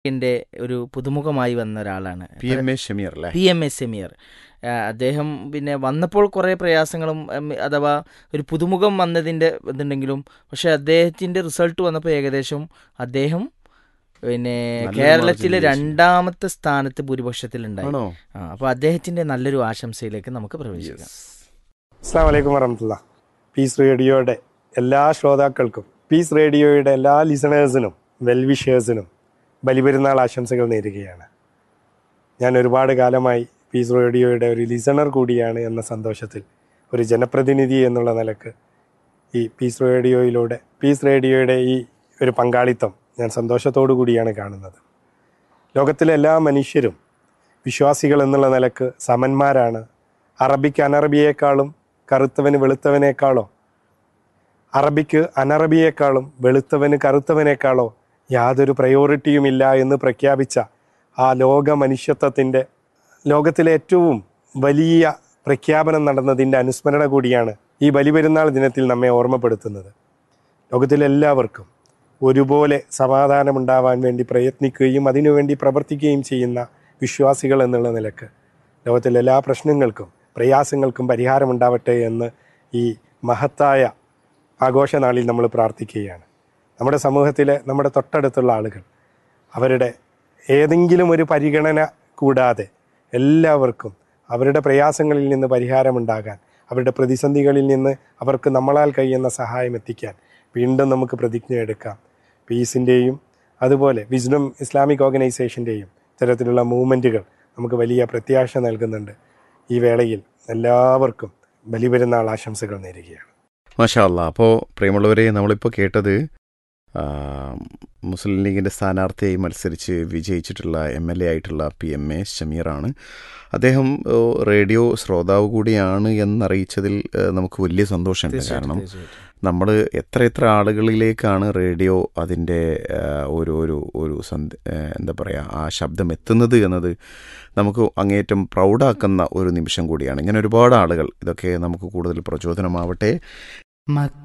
ന്റെ ഒരു പുതുമുഖമായി വന്ന ഒരാളാണ് പി എം എ ഷമീർ അല്ലേ പി എം എസ് സെമിയർ അദ്ദേഹം പിന്നെ വന്നപ്പോൾ കുറേ പ്രയാസങ്ങളും ഉം, അഥവാ ഒരു പുതുമുഖം വന്നതിൻ്റെ ഇതുണ്ടെങ്കിലും പക്ഷെ അദ്ദേഹത്തിൻ്റെ റിസൾട്ട് വന്നപ്പോൾ ഏകദേശം അദ്ദേഹം പിന്നെ നല്ലൊരു കേരളത്തിലെ margin രണ്ടാമത്തെ സ്ഥാനത്ത് ഭൂരിപക്ഷത്തിലുണ്ടായി ആണോ ആ അപ്പോൾ അദ്ദേഹത്തിൻ്റെ നല്ലൊരു ആശംസയിലേക്ക് നമുക്ക് പ്രവേശിക്കാം അസ്സാം വലൈക്കും വറഹമത്തുള്ള പീസ് റേഡിയോയുടെ എല്ലാ ശ്രോതാക്കൾക്കും പീസ് റേഡിയോയുടെ എല്ലാ ലിസണേഴ്സിനും വെൽവിഷേഴ്സിനും ബലിപെരുന്നാൾ ആശംസകൾ നേരുകയാണ് ഞാൻ ഒരുപാട് കാലമായി പീസ് റേഡിയോയുടെ ഒരു ലിസണർ കൂടിയാണ് എന്ന സന്തോഷത്തിൽ ഒരു ജനപ്രതിനിധി എന്നുള്ള നിലക്ക് ഈ പീസ് റേഡിയോയിലൂടെ പീസ് റേഡിയോയുടെ ഈ ഒരു പങ്കാളിത്തം ഞാൻ സന്തോഷത്തോടു കൂടിയാണ് കാണുന്നത് ലോകത്തിലെ എല്ലാ മനുഷ്യരും വിശ്വാസികൾ എന്നുള്ള നിലക്ക് സമന്മാരാണ് അറബിക്ക് അനറബിയേക്കാളും കറുത്തവന് വെളുത്തവനേക്കാളോ അറബിക്ക് അനറബിയേക്കാളും വെളുത്തവന് കറുത്തവനേക്കാളോ യാതൊരു പ്രയോറിറ്റിയുമില്ല എന്ന് പ്രഖ്യാപിച്ച ആ ലോക മനുഷ്യത്വത്തിൻ്റെ ലോകത്തിലെ ഏറ്റവും വലിയ പ്രഖ്യാപനം നടന്നതിൻ്റെ അനുസ്മരണ കൂടിയാണ് ഈ ബലിപെരുന്നാൾ ദിനത്തിൽ നമ്മെ ഓർമ്മപ്പെടുത്തുന്നത് ലോകത്തിലെ എല്ലാവർക്കും ഒരുപോലെ സമാധാനമുണ്ടാവാൻ വേണ്ടി പ്രയത്നിക്കുകയും അതിനുവേണ്ടി പ്രവർത്തിക്കുകയും ചെയ്യുന്ന വിശ്വാസികൾ എന്നുള്ള നിലക്ക് ലോകത്തിലെ എല്ലാ പ്രശ്നങ്ങൾക്കും പ്രയാസങ്ങൾക്കും പരിഹാരമുണ്ടാവട്ടെ എന്ന് ഈ മഹത്തായ ആഘോഷനാളിൽ നമ്മൾ പ്രാർത്ഥിക്കുകയാണ് നമ്മുടെ സമൂഹത്തിലെ നമ്മുടെ തൊട്ടടുത്തുള്ള ആളുകൾ അവരുടെ ഏതെങ്കിലും ഒരു പരിഗണന കൂടാതെ എല്ലാവർക്കും അവരുടെ പ്രയാസങ്ങളിൽ നിന്ന് പരിഹാരമുണ്ടാകാൻ അവരുടെ പ്രതിസന്ധികളിൽ നിന്ന് അവർക്ക് നമ്മളാൽ കഴിയുന്ന സഹായം എത്തിക്കാൻ വീണ്ടും നമുക്ക് പ്രതിജ്ഞ എടുക്കാം പീസിൻ്റെയും അതുപോലെ വിസ്ഡം ഇസ്ലാമിക് ഓർഗനൈസേഷൻ്റെയും ഇത്തരത്തിലുള്ള മൂവ്മെൻറ്റുകൾ നമുക്ക് വലിയ പ്രത്യാശ നൽകുന്നുണ്ട് ഈ വേളയിൽ എല്ലാവർക്കും ബലിപെരുന്നാൾ ആശംസകൾ നേരുകയാണ് മാഷാ അല്ലാ അപ്പോൾ പ്രിയമുള്ളവരെ നമ്മളിപ്പോൾ കേട്ടത് ആ, മുസ്ലിം ലീഗിൻ്റെ സ്ഥാനാർത്ഥിയായി മത്സരിച്ച് വിജയിച്ചിട്ടുള്ള എം എൽ എ ആയിട്ടുള്ള പി എം എ ഷമീറാണ് അദ്ദേഹം ഓ, റേഡിയോ ശ്രോതാവ് കൂടിയാണ് എന്നറിയിച്ചതിൽ ഏ, നമുക്ക് വലിയ സന്തോഷമുണ്ട് കാരണം നമ്മൾ എത്ര എത്ര ആളുകളിലേക്കാണ് റേഡിയോ അതിൻ്റെ ആ, ഒരു ഒരു ഒരു സന്ദ ആ, എന്താ പറയുക ആ ശബ്ദം എത്തുന്നത് എന്നത് നമുക്ക് അങ്ങേയറ്റം പ്രൗഡാക്കുന്ന ഒരു നിമിഷം കൂടിയാണ് ഇങ്ങനെ ഒരുപാട് ആളുകൾ ഇതൊക്കെ നമുക്ക് കൂടുതൽ പ്രചോദനമാവട്ടെ